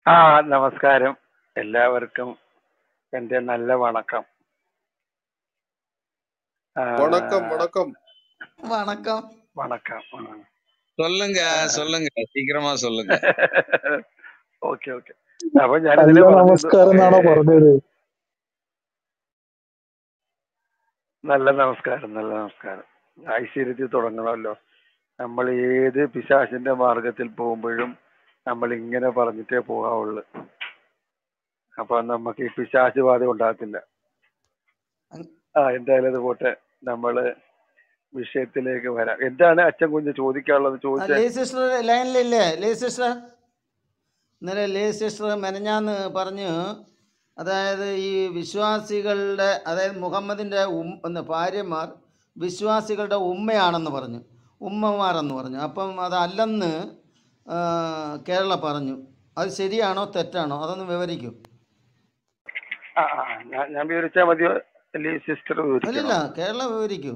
ആ നമസ്കാരം എല്ലാവർക്കും എൻ്റെ നല്ല വണക്കം ആ, வணக்கம் வணக்கம் வணக்கம் വണക്കം சொல்லுங்க சொல்லுங்க சீக்கிரமா சொல்லுங்க ഓക്കെ ഓക്കെ അപ്പൊ ഞാനിതില് നല്ല പറഞ്ഞത് നമസ്കാരം എന്നാണോ പറഞ്ഞത് നല്ല നമസ്കാരം നല്ല നമസ്കാരം ഐശ്വര്യത്തിൽ തുടങ്ങണമല്ലോ നമ്മൾ ഏത് പിശാചിന്റെ മാർഗത്തിൽ പോകുമ്പോഴും നമ്മൾ ഇങ്ങനെ പറഞ്ഞിട്ടേ പോകാവുള്ളു അപ്പൊ നമുക്ക് ഈ പിശാച് ബാധ ഉണ്ടാകത്തില്ല ആ എന്തായാലും അത് പോട്ടെ നമ്മള് വിഷയത്തിലേക്ക് വരാം എന്താണ് അച്ഛൻ കുഞ്ഞ് ചോദിക്കാനുള്ളത് ആ, ചോദിച്ചേ ലേ സിസ്റ്റർ ലൈനിലില്ലേ ലേ സിസ്റ്റർ ഇന്നലെ ലേ സിസ്റ്റർ മെനഞ്ഞാന്ന് പറഞ്ഞു അതായത് ഈ വിശ്വാസികളുടെ അതായത് മുഹമ്മദിൻ്റെ ഉം എന്ന് ഭാര്യമാർ വിശ്വാസികളുടെ ഉമ്മയാണെന്ന് പറഞ്ഞു ഉമ്മമാരെന്ന് പറഞ്ഞു അപ്പം അതല്ലെന്ന് ആ, കേരള പറഞ്ഞു അത് ശരിയാണോ തെറ്റാണോ അതൊന്ന് വിവരിക്കൂ ആ ആ ഞാൻ ഞാൻ വിവരിച്ചാൽ മതിയോ അല്ലെങ്കിൽ സിസ്റ്റർ അല്ലല്ല വിവരിക്കണോ കേരള വിവരിക്കൂ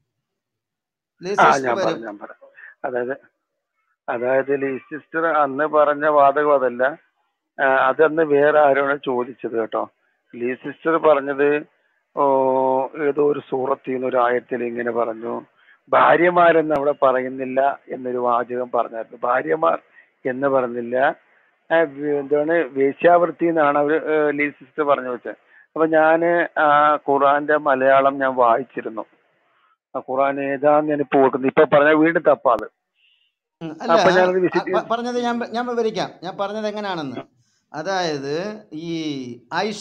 ലേ ആ സിസ്റ്റർ ഞാൻ വരും പറയാം ഞാൻ പറയാം അതായത് അതായത് ലീ സിസ്റ്റർ അന്ന് പറഞ്ഞ വാദകം അതല്ല ആ, അതന്ന് വേറെ ആരോണ് ചോദിച്ചത് കേട്ടോ ലീ സിസ്റ്റർ പറഞ്ഞത് ഓ ഏതോ ഒരു സൂറത്തിൽ നിന്ന് ഒരു ആയത്തിൽ ഇങ്ങനെ പറഞ്ഞു ഭാര്യമാരെന്ന് അവിടെ പറയുന്നില്ല എന്നൊരു വാചകം പറഞ്ഞായിരുന്നു ഭാര്യമാർ എന്ന് പറഞ്ഞില്ല ആ, വി- എന്താണ് വേശ്യാവൃത്തി എന്നാണ് അവർ ലീ സിസ്റ്റർ പറഞ്ഞു വെച്ചത് അപ്പൊ ഞാന് ആ ഖുറാന്റെ മലയാളം ഞാൻ വായിച്ചിരുന്നു ആ ഖുറാൻ ഏതാന്ന് ഞാൻ ഇപ്പൊ ഓർക്കുന്നു ഇപ്പൊ പറഞ്ഞ വീണ്ടും തപ്പാത് ഉം, അല്ല അപ്പൊ ഞാനത് ആ, വിസിറ്റ് പ- പറഞ്ഞത് ഞാൻ ഞാൻ വിവരിക്കാം ഞാൻ പറഞ്ഞത് എങ്ങനെയാണെന്ന് അതായത് ഈ ആയിഷ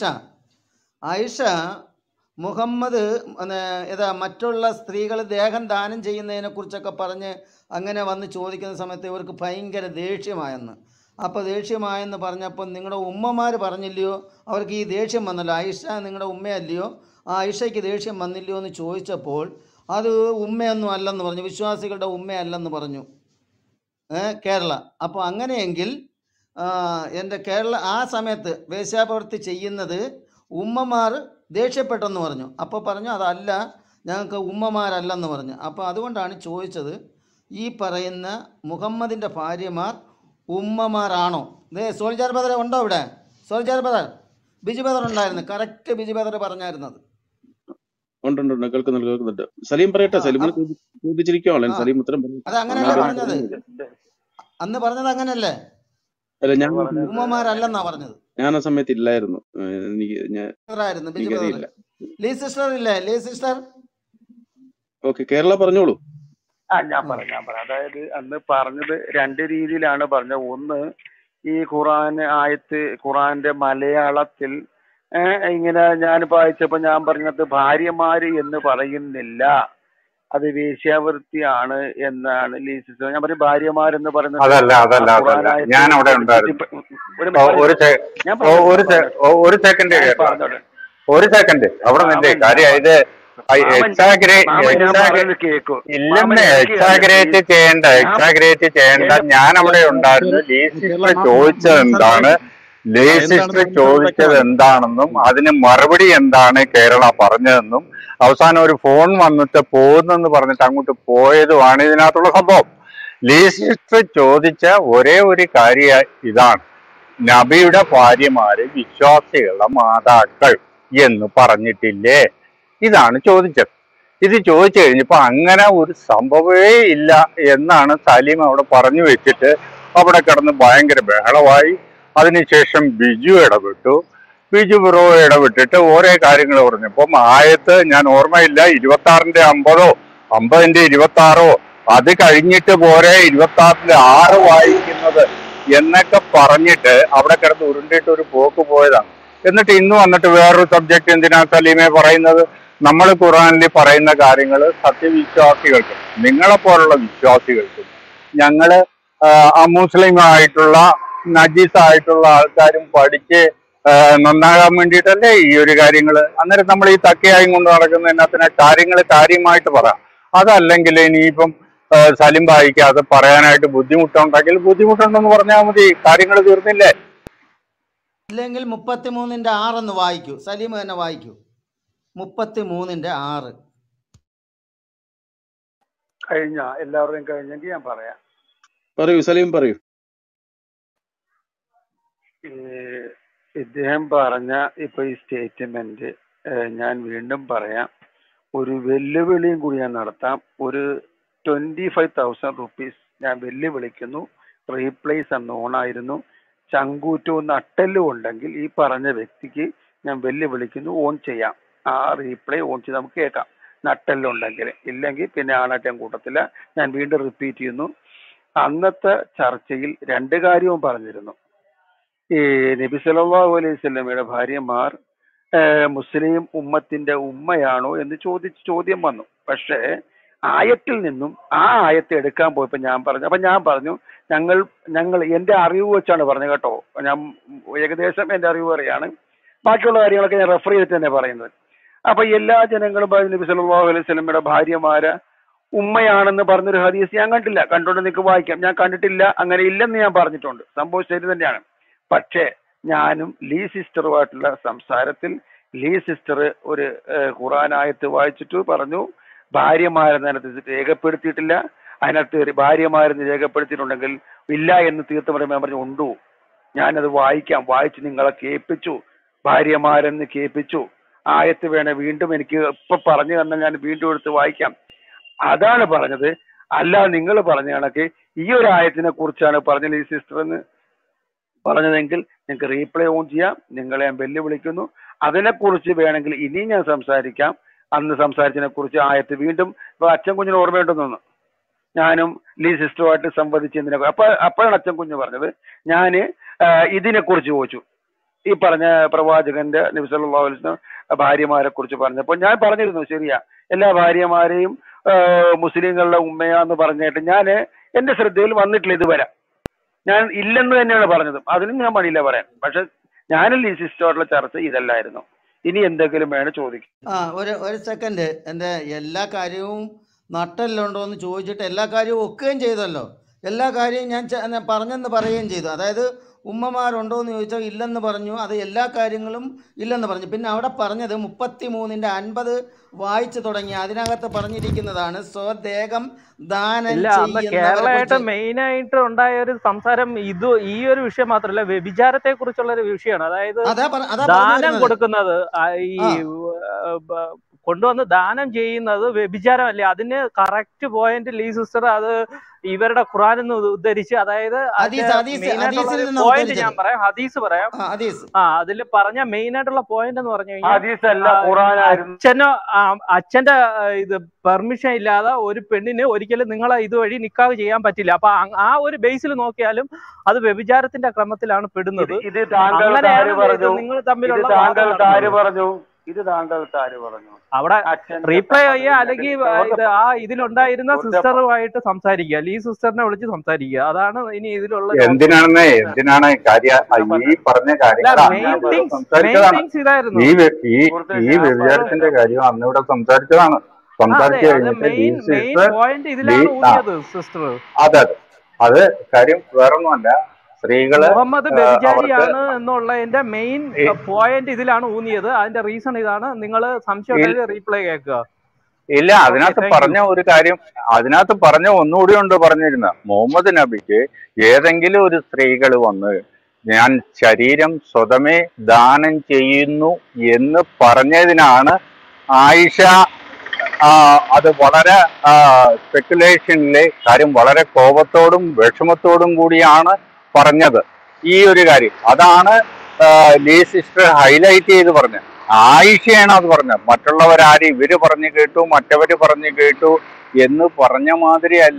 ആയിഷ മുഹമ്മദ് പിന്നെ ഇതാ മറ്റുള്ള സ്ത്രീകൾ ദേഹം ദാനം ചെയ്യുന്നതിനെ കുറിച്ചൊക്കെ പറഞ്ഞ് അങ്ങനെ വന്ന് ചോദിക്കുന്ന സമയത്ത് ഇവർക്ക് ഭയങ്കര ദേഷ്യമായെന്ന് അപ്പോൾ ദേഷ്യമായെന്ന് പറഞ്ഞപ്പോൾ നിങ്ങളുടെ ഉമ്മമാർ പറഞ്ഞില്ലയോ അവർക്ക് ഈ ദേഷ്യം വന്നല്ലോ ആയിഷ നിങ്ങളുടെ ഉമ്മയല്ലയോ ആ ആയിഷയ്ക്ക് ദേഷ്യം വന്നില്ലയോ എന്ന് ചോദിച്ചപ്പോൾ അത് ഉമ്മയൊന്നും അല്ലെന്ന് പറഞ്ഞു വിശ്വാസികളുടെ ഉമ്മയല്ലെന്ന് പറഞ്ഞു ഏ, കേരള അപ്പോൾ അങ്ങനെയെങ്കിൽ ആ, എൻ്റെ കേരള ആ സമയത്ത് വേശ്യാപ്രവൃത്തി ചെയ്യുന്നത് ഉമ്മമാർ ദേഷ്യപ്പെട്ടെന്ന് പറഞ്ഞു അപ്പോൾ പറഞ്ഞു അതല്ല ഞങ്ങൾക്ക് ഉമ്മമാരല്ലെന്ന് പറഞ്ഞു അപ്പോൾ അതുകൊണ്ടാണ് ചോദിച്ചത് ഈ പറയുന്ന മുഹമ്മദിൻ്റെ ഭാര്യമാർ ഉമ്മമാരാണോ ദേ സോൾജാർ ബദർ ഉണ്ടോ ഇവിടെ സോൾജാർ ബദർ ബിജു ബദർ ഉണ്ടായിരുന്നു കറക്റ്റ് ബിജു ബദർ പറഞ്ഞായിരുന്നത് ഉണ്ട് ഉണ്ട് ഉണ്ട് കേൾക്കുന്നുണ്ട് കേൾക്കുന്നുണ്ട് സലീം പറയട്ടെ ആ, സലീമിന് അപ്പ- ചോദി- ചോദിച്ചിരിക്കുവാണല്ലോ ആ സലീം ഉത്തരം പറയും അത് അങ്ങനെയല്ല എന്നാലും പറഞ്ഞത് അന്ന് പറഞ്ഞത് അങ്ങനെയല്ലേ അല്ല ഞാൻ പറഞ്ഞത് ഉമ്മമാരല്ലെന്നാ പറഞ്ഞത് ഞാൻ ആ സമയത്ത് ഇല്ലായിരുന്നു ഏഹ് എനിക്ക് ഞാൻ ആയിരുന്നു ബിജു ബദർ എനിക്കറിയില്ല ലീ സിസ്റ്റർ ഇല്ലേ ലീ സിസ്റ്റർ ഓക്കെ കേരള പറഞ്ഞോളൂ ആ ഞാൻ ആ പറയാം ഞാൻ പറയാം അതായത് അന്ന് പറഞ്ഞത് രണ്ട് രീതിയിലാണ് പറഞ്ഞത് ഒന്ന് ഈ ഖുറാൻ ആയത്ത് ഖുറാന്റെ മലയാളത്തിൽ ഏഹ്, ഇങ്ങനെ ഞാൻ വായിച്ചപ്പോ ഞാൻ പറഞ്ഞത് ഭാര്യമാര് എന്ന് പറയുന്നില്ല അത് വേശ്യാവൃത്തിയാണ് എന്നാണ് ലീസിസ് ഞാൻ പറയും ഭാര്യമാരെന്ന് പറയുന്നത് അതല്ല ആ അതല്ല അതല്ല ഖുറാനായത്ത് ഞാൻ അവിടെ ഒരു ഉണ്ടായിരുന്നു ഒരു ഓ, ഒരു ഒരു സെ- ഞാൻ ഓ, പറഞ്ഞോട്ടെ ഒരു സെ- പറഞ്ഞോട്ടെ ഓ, ഒരു സെക്കൻഡ് ഞാൻ കേട്ടോ പറഞ്ഞോട്ടെ ഒരു സെക്കൻഡ് അവിടെ നിന്റെ മാമൻ കാര്യം മാമൻ ഇത് മാമൻ എക്സാഗ്രേ മാമൻ ഞാൻ എക്സാഗ്രേ പറയുന്നത് കേക്കൂ മാമൻ ഇല്ലെന്ന് എനിക്ക് എക്സാഗ്രേറ്റ് ചെയ്യേണ്ട ഞാൻ എക്സാഗ്രേറ്റ് ചെയ്യേണ്ട എന്റെ ഞാൻ അവിടെ കേരള ഉണ്ടായിരുന്നു ലീ കേരള സിസ്റ്റർ മാ- ചോദിച്ചത് മാമൻ സാർ എന്താണ് ലീ ആ എന്താണ് സിസ്റ്റർ മാമൻ സാർ ചോദിച്ചത് വ്യക്തമാക്കി എന്താണെന്നും ഉം. അതിന് മറുപടി എന്താണ് കേരള പറഞ്ഞതെന്നും അവസാനം ഒരു ഫോൺ വന്നിട്ട് പോകുന്നെന്ന് പറഞ്ഞിട്ട് അങ്ങോട്ട് പോയതുമാണ് ഇതിനകത്തുള്ള സംഭവം ലീ സിസ്റ്റർ ചോദിച്ച ഒരേ ഒരു കാര്യം ഇതാണ് നബിയുടെ ഭാര്യമാര് വിശ്വാസികളുടെ മാതാക്കൾ എന്ന് പറഞ്ഞിട്ടില്ലേ ഇതാണ് ചോദിച്ചത് ഇത് ചോദിച്ചു കഴിഞ്ഞപ്പോ അങ്ങനെ ഒരു സംഭവമേ ഇല്ല എന്നാണ് സലീം അവിടെ പറഞ്ഞു വെച്ചിട്ട് അവിടെ കിടന്ന് ഭയങ്കര ബഹളമായി അതിനുശേഷം ബിജു ഇടപെട്ടു ബിജു ബ്രോ ഇടപെട്ടിട്ട് ഓരോ കാര്യങ്ങൾ പറഞ്ഞപ്പം ആയത്ത് ഞാൻ ഓർമ്മയില്ല ഇരുപത്തി ആറിന്റെ അമ്പതോ അമ്പതിന്റെ ഇരുപത്തി ആറോ അത് കഴിഞ്ഞിട്ട് പോരെ ഇരുപത്തി ആറിന്റെ ആറ് വായിക്കുന്നത് എന്നൊക്കെ പറഞ്ഞിട്ട് അവിടെ കിടന്ന് ഉരുണ്ടിട്ട് ഒരു പോക്ക് പോയതാണ് എന്നിട്ട് ഇന്ന് വന്നിട്ട് വേറൊരു സബ്ജക്ട് എന്തിനാ സലീമെ പറയുന്നത് നമ്മൾ ഖുറാനിൽ പറയുന്ന കാര്യങ്ങൾ സത്യവിശ്വാസികൾക്കും നിങ്ങളെ പോലുള്ള വിശ്വാസികൾക്കും ഞങ്ങള് അമുസ്ലിം ആയിട്ടുള്ള നജീസ് ആയിട്ടുള്ള ആൾക്കാരും പഠിച്ച് ആ, നന്നാകാൻ വേണ്ടിയിട്ടല്ലേ ഈ ഒരു കാര്യങ്ങൾ അന്നേരം നമ്മൾ ഈ തക്കയായും കൊണ്ട് നടക്കുന്ന എന്നതിനെ കാര്യങ്ങൾ കാര്യമായിട്ട് പറ അതല്ലെങ്കിൽ ഇനിയിപ്പം ആ, സലിം വായിക്കാതെ പറയാനായിട്ട് ബുദ്ധിമുട്ടുണ്ടെങ്കിൽ ബുദ്ധിമുട്ടുണ്ടെന്ന് പറഞ്ഞാൽ മതി കാര്യങ്ങൾ തീർന്നില്ലേ ഇല്ലെങ്കിൽ മുപ്പത്തി മൂന്നിൻ്റെ ആറെന്ന് വായിക്കൂ സലീം തന്നെ വായിക്കൂ മുപ്പത്തി മൂന്നിൻ്റെ ആറ് കഴിഞ്ഞ എല്ലാവരുടെയും കഴിഞ്ഞെങ്കിൽ ഞാൻ പറയാം പറയൂ സലീം പറയൂ ഏഹ് ഇദ്ദേഹം പറഞ്ഞ ഇപ്പൊ ഈ സ്റ്റേറ്റ്മെന്റ് ഞാൻ വീണ്ടും പറയാം ഒരു വെല്ലുവിളിയും കൂടി ഞാൻ നടത്താം ഒരു ട്വന്റി ഫൈവ് തൗസൻഡ് റുപ്പീസ് ഞാൻ വെല്ലുവിളിക്കുന്നു റീപ്ലേസ് എന്ന് ഓണായിരുന്നു ചങ്കൂറ്റവും നട്ടെല്ലും ഉണ്ടെങ്കിൽ ഈ പറഞ്ഞ വ്യക്തിക്ക് ഞാൻ വെല്ലുവിളിക്കുന്നു ഓൺ ചെയ്യാം ആ റീപ്ലേ ഓൺ ചെയ്ത് നമുക്ക് കേൾക്കാം നട്ടെല്ലുണ്ടെങ്കിൽ ഇല്ലെങ്കിൽ പിന്നെ ആണാറ്റം കൂട്ടത്തില്ല ഞാൻ വീണ്ടും റിപ്പീറ്റ് ചെയ്യുന്നു അന്നത്തെ ചർച്ചയിൽ രണ്ട് കാര്യവും പറഞ്ഞിരുന്നു ഈ നബി സല്ലല്ലാഹു അലൈഹി സ്വലമയുടെ ഭാര്യമാർ ഏഹ് മുസ്ലിം ഉമ്മത്തിന്റെ ഉമ്മയാണോ എന്ന് ചോദിച്ച് ചോദ്യം വന്നു പക്ഷേ ആയത്തിൽ നിന്നും ആ ആയത്ത് എടുക്കാൻ പോയപ്പോ ഞാൻ പറഞ്ഞു അപ്പൊ ഞാൻ പറഞ്ഞു ഞങ്ങൾ ഞങ്ങൾ എന്റെ അറിവ് വെച്ചാണ് പറഞ്ഞത് കേട്ടോ ഞാൻ ഏകദേശം എന്റെ അറിവ് പറയാണ് ബാക്കിയുള്ള കാര്യങ്ങളൊക്കെ ഞാൻ റെഫർ ചെയ്തിട്ട് തന്നെ പറയുന്നത് അപ്പൊ എല്ലാ ജനങ്ങളും പറഞ്ഞു നബി സല്ലല്ലാഹു അലൈഹി സ്വലമയുടെ ഭാര്യമാര് ഉമ്മയാണെന്ന് പറഞ്ഞൊരു ഹദീസ് ഞാൻ കണ്ടില്ല കണ്ടോണ്ട് നിങ്ങൾക്ക് വായിക്കാം ഞാൻ കണ്ടിട്ടില്ല അങ്ങനെ ഇല്ലെന്ന് ഞാൻ പറഞ്ഞിട്ടുണ്ട് സംഭവം ശരി തന്നെയാണ് പക്ഷേ ഞാനും ലീ സിസ്റ്ററുമായിട്ടുള്ള സംസാരത്തിൽ ലീ സിസ്റ്റർ ഒരു ഏഹ്, ഖുറാനായത്ത് വായിച്ചിട്ട് പറഞ്ഞു ഭാര്യമാരെന്ന് അതിനകത്ത് രേഖപ്പെടുത്തിയിട്ടില്ല അതിനകത്ത് ഒരു ഭാര്യമാരെന്ന് രേഖപ്പെടുത്തിയിട്ടുണ്ടെങ്കിൽ ഇല്ല എന്ന് തീർത്ത് പറയുമ്പോൾ ഞാൻ പറഞ്ഞു ഉണ്ടു ഞാനത് വായിക്കാം വായിച്ച് നിങ്ങളെ കേൾപ്പിച്ചു ഭാര്യമാരെന്ന് കേൾപ്പിച്ചു ആയത്ത് വേണേ വീണ്ടും എനിക്ക് ഇപ്പൊ പറഞ്ഞു തന്നാൽ ഞാൻ വീണ്ടും എടുത്ത് വായിക്കാം അതാണ് പറഞ്ഞത് അല്ല നിങ്ങൾ പറഞ്ഞ കണക്ക് ഈ ഒരു ആയത്തിനെ കുറിച്ചാണ് പറഞ്ഞ ലീ സിസ്റ്റർ എന്ന് പറഞ്ഞതെങ്കിൽ നിങ്ങൾക്ക് റീപ്ലേ ഓൺ ചെയ്യാം നിങ്ങളെ ഞാൻ വെല്ലുവിളിക്കുന്നു അതിനെക്കുറിച്ച് വേണമെങ്കിൽ ഇനി ഞാൻ സംസാരിക്കാം അന്ന് സംസാരിച്ചതിനെ കുറിച്ച് ആയത്ത് വീണ്ടും ഇപ്പൊ അച്ഛൻ കുഞ്ഞിന് ഓർമ്മയുണ്ടെന്ന് ഞാനും ലീ സിസ്റ്ററുമായിട്ട് സംവദിച്ചതിനെ അപ്പൊ അപ്പോഴാണ് അച്ഛൻ കുഞ്ഞ് പറഞ്ഞത് ഞാന് ഇതിനെ കുറിച്ച് ചോദിച്ചു ഈ പറഞ്ഞ പ്രവാചകന്റെ നബി സല്ലല്ലാഹു അലൈഹി വസല്ലം ഭാര്യമാരെ കുറിച്ച് പറഞ്ഞപ്പോൾ ഞാൻ പറഞ്ഞിരുന്നു ശരിയാ എല്ലാ ഭാര്യമാരെയും ആ, മുസ്ലിങ്ങളുടെ ഉമ്മയാന്ന് പറഞ്ഞിട്ട് ഞാൻ എന്റെ ശ്രദ്ധയിൽ വന്നിട്ടില്ല ഇതുവരെ ഞാൻ ഇല്ലെന്ന് തന്നെയാണ് പറഞ്ഞത് അതിനും ഞാൻ മടിയില്ല പറയാൻ പക്ഷെ ഞാനും ലീ സിസ്റ്ററുമായിട്ടുള്ള ചർച്ച ഇതല്ലായിരുന്നു ഇനി എന്തെങ്കിലും വേണം ചോദിക്കും ആ ഒരു ഒരു സെക്കൻഡ് എൻ്റെ എല്ലാ കാര്യവും നട്ടല്ലുണ്ടോ എന്ന് ചോദിച്ചിട്ട് എല്ലാ കാര്യവും ഒക്കുകയും ചെയ്തല്ലോ എല്ലാ കാര്യവും ഞാൻ ചെ- ഞാൻ പറഞ്ഞെന്ന് പറയുകയും ചെയ്തു അതായത് ഉമ്മമാരുണ്ടോ എന്ന് ചോദിച്ചാൽ ഇല്ലെന്ന് പറഞ്ഞു അത് എല്ലാ കാര്യങ്ങളും ഇല്ലെന്ന് പറഞ്ഞു പിന്നെ അവിടെ പറഞ്ഞത് മുപ്പത്തി മൂന്നിൻ്റെ അൻപത് വായിച്ചു തുടങ്ങി അതിനകത്ത് പറഞ്ഞിരിക്കുന്നതാണ് സ്വദേഹം ദാനം ഇല്ല അന്ന് ചെയ്യുന്നവരെ കേരളമായിട്ട് കുറിച്ച് മെയിൻ ആയിട്ട് ഉണ്ടായ ഒരു സംസാരം ഇത് ഈ ഒരു വിഷയം മാത്രമല്ല വ്യഭിചാരത്തെ കുറിച്ചുള്ള ഒരു വിഷയമാണ് അതായത് അതാ പറ അതാ പറഞ്ഞു ദാനം വരുന്നത് കൊടുക്കുന്നത് ആ, ഈ ആ ഏർ, ബ- കൊണ്ടുവന്ന് ദാനം ചെയ്യുന്നത് വ്യഭിചാരമല്ലേ അതിന് കറക്റ്റ് പോയിന്റ് ലീ സിസ്റ്റർ അത് ഇവരുടെ ഖുറാനിൽ നിന്ന് ഉദ്ധരിച്ച് അതായത് അതിന്റെ ഹദീസ് ഹദീസ് മെയിൻ ആയിട്ടുള്ള ഹദീസിൽ ഒരു നിന്ന് പോയിന്റ് ഞാൻ ഉദ്ധരിച്ചത് പറയാം ഹദീസ് പറയാം ആ ഹദീസ് ആ അതിൽ പറഞ്ഞ മെയിൻ ആയിട്ടുള്ള പോയിന്റ് എന്ന് പറഞ്ഞു കഴിഞ്ഞാൽ ഹദീസ് അല്ല ആ, ഖുറാനായിരുന്നു അച്ഛനോ ആ, അച്ഛന്റെ ആ, ഇത് പെർമിഷൻ ഇല്ലാതെ ഒരു പെണ്ണിന് ഒരിക്കലും നിങ്ങളെ ഇതുവഴി നിക്കാഹ് ചെയ്യാൻ പറ്റില്ല അപ്പൊ അ- ആ ഒരു ബേസിൽ നോക്കിയാലും അത് വ്യഭിചാരത്തിന്റെ ക്രമത്തിലാണ് ഇത് പെടുന്നത് ഇത് താങ്കൾക്ക് ആര് അങ്ങനെയാണ് ഇത് പറഞ്ഞു നിങ്ങൾ ഇത് തമ്മിലുള്ള വാദം താങ്കൾക്ക് ആര് നടന്നത് പറഞ്ഞു ഇത് താങ്കൾക്ക് ആര് പറഞ്ഞു അവിടെ അച്ഛന്റെ റീപ്ലേ സമ്മതം ചെയ്യുക ഇല്ലെങ്കിൽ അല്ലെങ്കിൽ ആ, ഇത് ആ ഇതിലുണ്ടായിരുന്ന സുഹൃത്തെ സിസ്റ്ററുമായിട്ട് സംസാരിക്കുക ലീ സിസ്റ്ററിനെ വിളിച്ച് സംസാരിക്കുക അതാണ് ഇനി ഇതിലുള്ള ടോപ്പിക് എന്തിനാണെന്നേ എന്തിനാണ് കാര്യ ഞാൻ പറഞ്ഞു ഈ പറഞ്ഞ അല്ല കാര്യങ്ങൾ അന്ന് മെയിൻ ഞാൻ ഇവിടെ തിങ്സ് മെയിൻ സംസാരിച്ചതാണ് തിങ്സ് ഇതായിരുന്നു ഈ വ്യ- ഈ സുഹൃത്തെ ഈ ഞാൻ പറഞ്ഞത് വ്യഭിചാരത്തിന്റെ കാര്യം അന്ന് ഇവിടെ സംസാരിച്ചതാണ് ആ അതെ സംസാരിച്ചു അത് കഴിഞ്ഞിട്ട് മെയിൻ മെയിൻ ലീസിസ്റ്റ് പോയിന്റ് ലീ ഇതിലാണ് ആ ഊന്നിയത് സിസ്റ്റർ അതെ അതെ അത് കാര്യം വേറൊന്നുമല്ല സ്ത്രീകള് മുഹമ്മദ് ആ, അവർക്ക് വ്യഭിചാരിയാണ് എന്നുള്ളതിന്റെ മെയിൻ ഈ പോയിന്റ് ഇതിലാണ് ഊന്നിയത് അതിന്റെ റീസൺ ഇതാണ് നിങ്ങൾ സംശയം ഇൽ- ഉണ്ടെങ്കിൽ റീപ്ലൈ കേൾക്കുക ഇല്ല ഓക്കെ അതിനകത്ത് താങ്ക് യു പറഞ്ഞ ഒരു കാര്യം അതിനകത്ത് പറഞ്ഞ ഒന്നുകൂടി ഉണ്ട് പറഞ്ഞിരുന്ന മുഹമ്മദ് നബിക്ക് ഏതെങ്കിലും ഒരു സ്ത്രീകൾ വന്ന് ഞാൻ ശരീരം സ്വതമേ ദാനം ചെയ്യുന്നു എന്ന് പറഞ്ഞതിനാണ് ആയിഷ ആ, അത് വളരെ സ്പെക്കുലേഷനിലെ കാര്യം വളരെ കോപത്തോടും വിഷമത്തോടും കൂടിയാണ് പറഞ്ഞത് ഈ ഒരു കാര്യം അതാണ് ആ, ലീ സിസ്റ്റർ ഹൈലൈറ്റ് ചെയ്ത് പറഞ്ഞത് ആയിഷയാണ് അത് പറഞ്ഞത് മറ്റുള്ളവരാരും ഇവര് പറഞ്ഞു കേട്ടു മറ്റവര് പറഞ്ഞു കേട്ടു എന്ന് പറഞ്ഞ മാതിരിയല്ല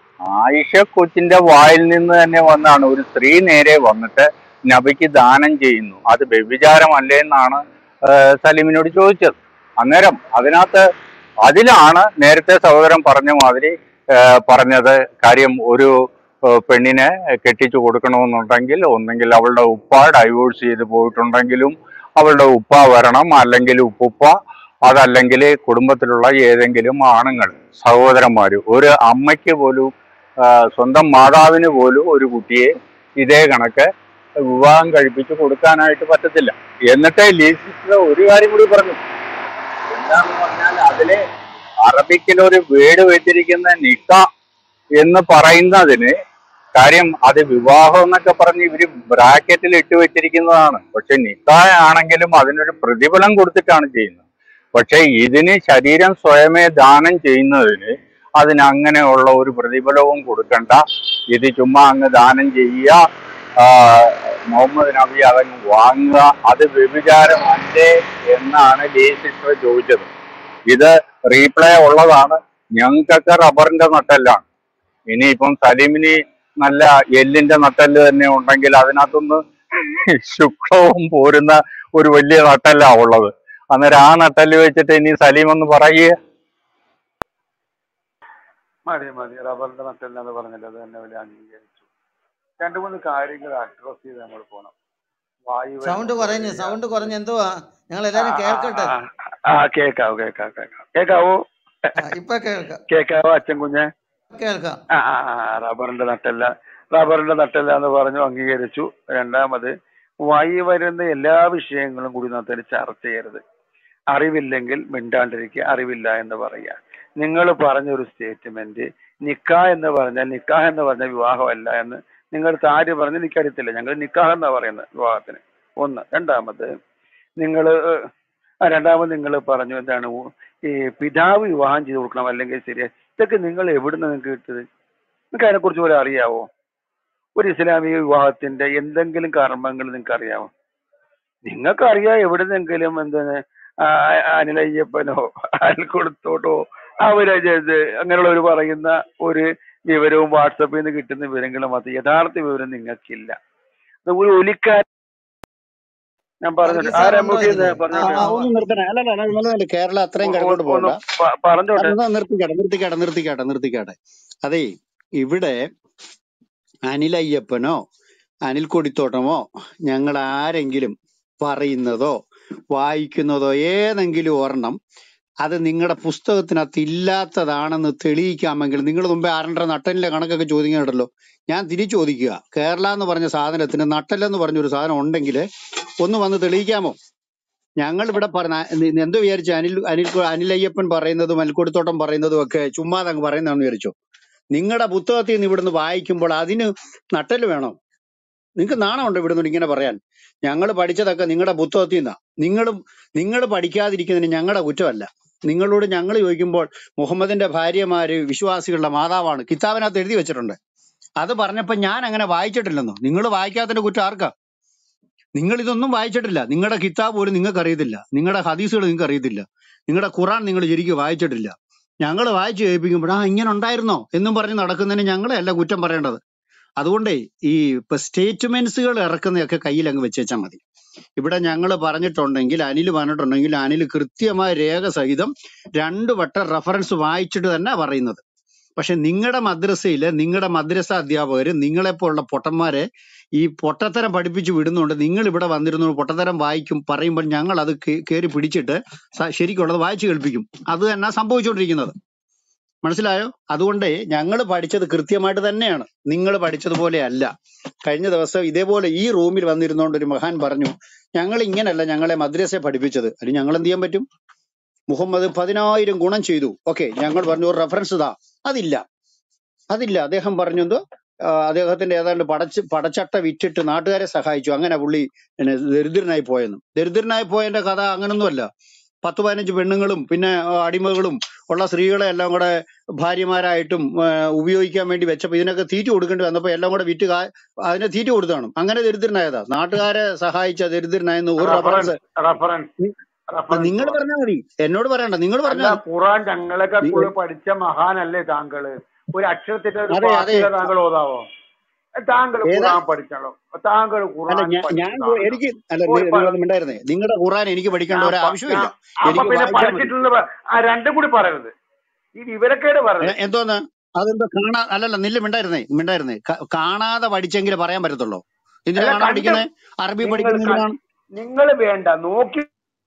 ആയിഷ കൊച്ചിന്റെ വായിൽ നിന്ന് തന്നെ വന്നാണ് ഒരു സ്ത്രീ നേരെ വന്നിട്ട് നബിക്ക് ദാനം ചെയ്യുന്നു അത് വ്യഭിചാരമല്ലേ എന്നാണ് ആ, സലീമിനോട് ചോദിച്ചത് അന്നേരം അതിനകത്ത് അതിലാണ് നേരത്തെ സഹോദരൻ പറഞ്ഞ മാതിരി ആ, പറഞ്ഞത് കാര്യം ഒരു ആ, പെണ്ണിനെ കെട്ടിച്ചു കൊടുക്കണമെന്നുണ്ടെങ്കിൽ ഒന്നെങ്കിൽ അവളുടെ ഉപ്പ ഡൈവോഴ്സ് ചെയ്ത് പോയിട്ടുണ്ടെങ്കിലും അവളുടെ ഉപ്പ വരണം അല്ലെങ്കിൽ ഉപ്പുപ്പ അതല്ലെങ്കിൽ കുടുംബത്തിലുള്ള ഏതെങ്കിലും ആണുങ്ങൾ സഹോദരന്മാർ ഒരു അമ്മയ്ക്ക് പോലും ആ, സ്വന്തം മാതാവിന് പോലും ഒരു കുട്ടിയെ ഇതേ കണക്ക് വിവാഹം കഴിപ്പിച്ച് കൊടുക്കാനായിട്ട് പറ്റത്തില്ല എന്നിട്ട് ലീസിസ്റ്റർ ഒരു കാര്യം കൂടി പറഞ്ഞു എന്താന്ന് പറഞ്ഞാൽ അതിലെ അറബിക്കിൽ ഒരു വേട് വെച്ചിരിക്കുന്ന നിക്ക എന്ന് പറയുന്നതിന് കാര്യം അത് വിവാഹം എന്നൊക്കെ പറഞ്ഞ് ഇവര് ബ്രാക്കറ്റിൽ ഇട്ട് വെച്ചിരിക്കുന്നതാണ് പക്ഷെ നിക്കായ ആണെങ്കിലും അതിനൊരു പ്രതിഫലം കൊടുത്തിട്ടാണ് ചെയ്യുന്നത് പക്ഷെ ഇതിന് ശരീരം സ്വയമേ ദാനം ചെയ്യുന്നതിന് അതിന് അങ്ങനെയുള്ള ഒരു പ്രതിഫലവും കൊടുക്കണ്ട ഇത് ചുമ്മാ അങ്ങ് ദാനം ചെയ്യുക ആ, മുഹമ്മദ് നബി അതങ്ങ് വാങ്ങുക അത് വ്യഭിചാരമല്ലേ എന്നാണ് ലീ സിസ്റ്റർ ചോദിച്ചത് ഇത് റീപ്ലേ ഉള്ളതാണ് ഞങ്ങൾക്കൊക്കെ റബ്ബറിന്റെ നട്ടെല്ലാണ് ഇനിയിപ്പം സലീമിന് നല്ല എല്ലിന്റെ നട്ടെല്ല് തന്നെ ഉണ്ടെങ്കിൽ അതിനകത്തുനിന്ന് ശുക്ലവും പോരുന്ന ഒരു വലിയ നട്ടെല്ലാ ഉള്ളത് അന്നേരം ആ നട്ടെല്ല് വെച്ചിട്ട് ഇനി സലീം ഒന്ന് പറയുക മതി മതി റബ്ബറിന്റെ നട്ടെല്ലാന്ന് പറഞ്ഞല്ലോ അത് തന്നെ വലിയ അംഗീകരിച്ചു രണ്ടു മൂന്ന് കാര്യങ്ങൾ അഡ്രസ് ചെയ്ത് നമ്മൾ പോണം വായു സൗണ്ട് കുറഞ്ഞ് സൗണ്ട് കുറഞ്ഞ് എന്തുവാ ഞങ്ങൾ എല്ലാരും കേൾക്കട്ടെ ആ കേക്കാവോ കേക്കാവോ കേക്കാവോ കേക്കാവോ ആ, ഇപ്പൊ കേൾക്കാം കേക്കാവോ അച്ഛൻ കുഞ്ഞെ കേൾക്കാം ആ ആ ആ, റബ്ബറിന്റെ നട്ടല്ല റബ്ബറിന്റെ നട്ടല്ല എന്ന് പറഞ്ഞു അംഗീകരിച്ചു രണ്ടാമത് വായി വരുന്ന എല്ലാ വിഷയങ്ങളും കൂടി നാത്തിന് ചർച്ച ചെയ്യരുത് അറിവില്ലെങ്കിൽ മിണ്ടാണ്ടിരിക്കുക അറിവില്ല എന്ന് പറയുക നിങ്ങൾ പറഞ്ഞൊരു സ്റ്റേറ്റ്മെന്റ് നിക്കാ എന്ന് പറഞ്ഞാൽ നിക്കാഹ് എന്ന് പറഞ്ഞാൽ വിവാഹമല്ല എന്ന് നിങ്ങൾ ആര് പറഞ്ഞ് എനിക്കറിയത്തില്ല ഞങ്ങൾ നിക്കാഹ് എന്നാ പറയുന്നത് വിവാഹത്തിന് ഒന്ന് രണ്ടാമത് നിങ്ങൾ രണ്ടാമത് നിങ്ങൾ പറഞ്ഞു എന്താണ് ഉ- ഈ പിതാവ് വിവാഹം ചെയ്ത് കൊടുക്കണം അല്ലെങ്കിൽ ശരിയാ ഇതൊക്കെ നിങ്ങൾ എവിടുന്ന് നിങ്ങൾക്ക് കിട്ടിയത് നിങ്ങൾക്ക് അതിനെക്കുറിച്ച് പോലെ അറിയാവോ ഒരു ഇസ്ലാമിക വിവാഹത്തിന്റെ എന്തെങ്കിലും കർമ്മങ്ങൾ നിങ്ങൾക്ക് അറിയാമോ നിങ്ങൾക്ക് അറിയാം എവിടുന്നെങ്കിലും എന്താണ് ആ, അനിലയ്യപ്പനോ അൽക്കൊടുത്തോട്ടോ അവര് ഇത് അങ്ങനെയുള്ളവർ പറയുന്ന ഒരു വിവരവും വാട്സപ്പിൽ നിന്ന് കിട്ടുന്ന വിവരങ്ങളും അത് യഥാർത്ഥ വിവരം നിങ്ങൾക്കില്ല അത് ഒരു ഒലിക്കാൻ ഞാൻ പറഞ്ഞോട്ടെ വർഗീസ് സാർ ആരാ ഉണ്ടോ മുഖ്യ ഇതില് ആ പറഞ്ഞോട്ടെ ആ, ഒന്ന് നിർത്തണേ അല്ലല്ല അല്ല, നല്ല കേരളം അത്രയും ഒ- കിഴക്കോട്ട് ഒ- ഒന്ന് പോകണ്ട പ- പറഞ്ഞോട്ടെ അതൊന്ന് നിർത്തിക്കാട്ടെ നിർത്തിക്കാട്ടെ നിർത്തിക്കാട്ടെ നിർത്തിക്കാട്ടെ അതേ ഇവിടെ അനിലയ്യപ്പനോ അനിൽ കൊടിത്തോട്ടമോ ഞങ്ങൾ ആരെങ്കിലും പറയുന്നതോ വായിക്കുന്നതോ ഏതെങ്കിലും ഒരെണ്ണം അത് നിങ്ങളുടെ പുസ്തകത്തിനകത്ത് ഇല്ലാത്തതാണെന്ന് തെളിയിക്കാമെങ്കിൽ നിങ്ങൾ മുമ്പേ ആരണ്ടര നട്ടലിന്റെ കണക്കൊക്കെ ചോദിക്കുന്നുണ്ടല്ലോ ഞാൻ തിരിച്ചു ചോദിക്കുക കേരള എന്ന് പറഞ്ഞ സാധനത്തിന് നട്ടലെന്ന് പറഞ്ഞൊരു സാധനം ഉണ്ടെങ്കിൽ ഒന്ന് വന്ന് തെളിയിക്കാമോ ഞങ്ങൾ ഇവിടെ പറഞ്ഞ എന്തോ വിചാരിച്ചു അനിൽ അനിൽ അനിലയ്യപ്പൻ പറയുന്നതും അനിൽക്കൊടുത്തോട്ടം പറയുന്നതും ഒക്കെ ചുമ്മാതെ അങ്ങ് പറയുന്നതാണെന്ന് വിചാരിച്ചോ നിങ്ങളുടെ പുസ്തകത്തിൽ നിന്ന് ഇവിടുന്ന് വായിക്കുമ്പോൾ അതിന് നട്ടല് വേണോ നിങ്ങൾക്ക് നാണമുണ്ടോ ഇവിടുന്ന് ഇങ്ങനെ പറയാൻ ഞങ്ങൾ പഠിച്ചതൊക്കെ നിങ്ങളുടെ പുസ്തകത്തിൽ നിന്നാ നിങ്ങളും നിങ്ങൾ പഠിക്കാതിരിക്കുന്നതിന് ഞങ്ങളുടെ കുറ്റമല്ല നിങ്ങളോട് ഞങ്ങൾ ചോദിക്കുമ്പോൾ മുഹമ്മദിന്റെ ഭാര്യമാര് വിശ്വാസികളുടെ മാതാവാണ് കിതാബിനകത്ത് എഴുതി വെച്ചിട്ടുണ്ട് അത് പറഞ്ഞപ്പോ ഞാൻ അങ്ങനെ വായിച്ചിട്ടില്ലെന്നോ നിങ്ങൾ വായിക്കാത്തതിന്റെ കുറ്റം ആർക്കാ നിങ്ങൾ ഇതൊന്നും വായിച്ചിട്ടില്ല നിങ്ങളുടെ കിതാബ് പോലും നിങ്ങൾക്ക് അറിയത്തില്ല നിങ്ങളുടെ ഹദീസുകൾ നിങ്ങൾക്ക് അറിയത്തില്ല നിങ്ങളുടെ ഖുറാൻ നിങ്ങൾ ശരിക്കും വായിച്ചിട്ടില്ല ഞങ്ങൾ വായിച്ചു കേൾപ്പിക്കുമ്പോൾ ആ ഇങ്ങനെ ഉണ്ടായിരുന്നോ എന്നും പറഞ്ഞ് നടക്കുന്നതിന് ഞങ്ങളെ അല്ല കുറ്റം പറയേണ്ടത് അതുകൊണ്ടേ ഈ ഇപ്പൊ സ്റ്റേറ്റ്മെന്റ്സുകൾ ഇറക്കുന്നതൊക്കെ കയ്യിൽ അങ്ങ് വെച്ചേച്ചാൽ മതി ഇവിടെ ഞങ്ങൾ പറഞ്ഞിട്ടുണ്ടെങ്കിൽ അനിൽ പറഞ്ഞിട്ടുണ്ടെങ്കിൽ അനിൽ കൃത്യമായ രേഖ സഹിതം രണ്ടു വട്ടം റെഫറൻസ് വായിച്ചിട്ട് തന്നെ പറയുന്നത് പക്ഷെ നിങ്ങളുടെ മദ്രസയില് നിങ്ങളുടെ മദ്രസ അധ്യാപകര് നിങ്ങളെപ്പോലുള്ള പൊട്ടന്മാരെ ഈ പൊട്ടത്തരം പഠിപ്പിച്ച് വിടുന്നുണ്ട് നിങ്ങൾ ഇവിടെ വന്നിരുന്നു പൊട്ടത്തരം വായിക്കും പറയുമ്പോൾ ഞങ്ങൾ അത് കയറി പിടിച്ചിട്ട് സ- ശരിക്കുള്ളത് വായിച്ചു കേൾപ്പിക്കും അത് തന്നെ സംഭവിച്ചുകൊണ്ടിരിക്കുന്നത് മനസ്സിലായോ അതുകൊണ്ട് ഞങ്ങൾ പഠിച്ചത് കൃത്യമായിട്ട് തന്നെയാണ് നിങ്ങൾ പഠിച്ചതുപോലെ അല്ല കഴിഞ്ഞ ദിവസം ഇതേപോലെ ഈ റൂമിൽ വന്നിരുന്നോണ്ട് ഒരു മഹാൻ പറഞ്ഞു ഞങ്ങൾ ഇങ്ങനല്ല ഞങ്ങളെ മദ്രസ പഠിപ്പിച്ചത് അതിന് ഞങ്ങൾ എന്ത് ചെയ്യാൻ പറ്റും മുഹമ്മദ് പതിനായിരം ഗുണം ചെയ്തു ഓക്കെ ഞങ്ങൾ പറഞ്ഞു ഒരു റെഫറൻസ് ഇതാ അതില്ല അതില്ല അദ്ദേഹം പറഞ്ഞു എന്തോ ആ, അദ്ദേഹത്തിന്റെ ഏതാണ്ട് പടച്ച് പടച്ചട്ട വിറ്റിട്ട് നാട്ടുകാരെ സഹായിച്ചു അങ്ങനെ പുള്ളി പിന്നെ ദരിദ്രനായി പോയെന്നും ദരിദ്രനായി പോയതിന്റെ കഥ അങ്ങനൊന്നുമല്ല പത്ത് പതിനഞ്ച് പെണ്ണുങ്ങളും പിന്നെ ആ, അടിമകളും ഉള്ള സ്ത്രീകളെ എല്ലാം കൂടെ ഭാര്യമാരായിട്ടും ആ, ഉപയോഗിക്കാൻ വേണ്ടി വെച്ചപ്പോ ഇതിനൊക്കെ തീറ്റ കൊടുക്കേണ്ടി വന്നപ്പോ എല്ലാം കൂടെ വിറ്റ് കാ- അതിനെ തീറ്റ കൊടുത്താണ് അങ്ങനെ ദരിദ്രനായതാ നാട്ടുകാരെ സഹായിച്ച ദരിദ്രനായെന്ന് ഒരു റെഫറൻസ് റഫറൻസ് റഫറൻസ് നിങ്ങൾ റഫറൻസ് പറഞ്ഞാൽ മതി എന്നോട് പറയണ്ട നിങ്ങൾ അല്ല പറഞ്ഞാൽ ഖുറാൻ ഞങ്ങളൊക്കെ നി- കൂടെ പഠിച്ച മഹാനല്ലേ താങ്കള് ഒരു അക്ഷരത്തിന്റെ ഒരു അതെ അതെ ഫാത്തിഹ താങ്കൾ ഓതാവോ താങ്കൾ ഏതാ ഖുറാൻ പഠിച്ചല്ലോ താങ്കൾ അല്ല ഖുറാൻ ഞാൻ ഞാൻ കു- പഠിച്ചതാണല്ലോ എനിക്ക് അല്ല ഒരു നി- പ- നിങ്ങളൊന്നും മിണ്ടായിരുന്നേ നിങ്ങളുടെ ഖുറാൻ എനിക്ക് പഠിക്കേണ്ട ഞാൻ ഒരു പ- ആവശ്യമില്ല ഞാൻ അപ്പൊ എനിക്ക് പിന്നെ വായിച്ചാൽ മതി പഠിച്ചിട്ടുള്ള പ- ആ രണ്ടും കൂടി പറയരുത് ഈ വിവരക്കേട് പറയരുത് എ- എന്തോന്ന് അതെന്തോ കാണാ അല്ലല്ല നില്ല മിണ്ടായിരുന്നേ മിണ്ടായിരുന്നേ ക- കാണാതെ പഠിച്ചെങ്കിലേ പറയാൻ പറ്റത്തുള്ളൂ എന്തിനാ അല്ല കാണാൻ കണ്ട് പഠിക്കുന്നത് അറബി നിങ്ങൾ പഠിക്കുന്ന എന്തിനാണ് നിങ്ങൾ വേണ്ട നോക്കി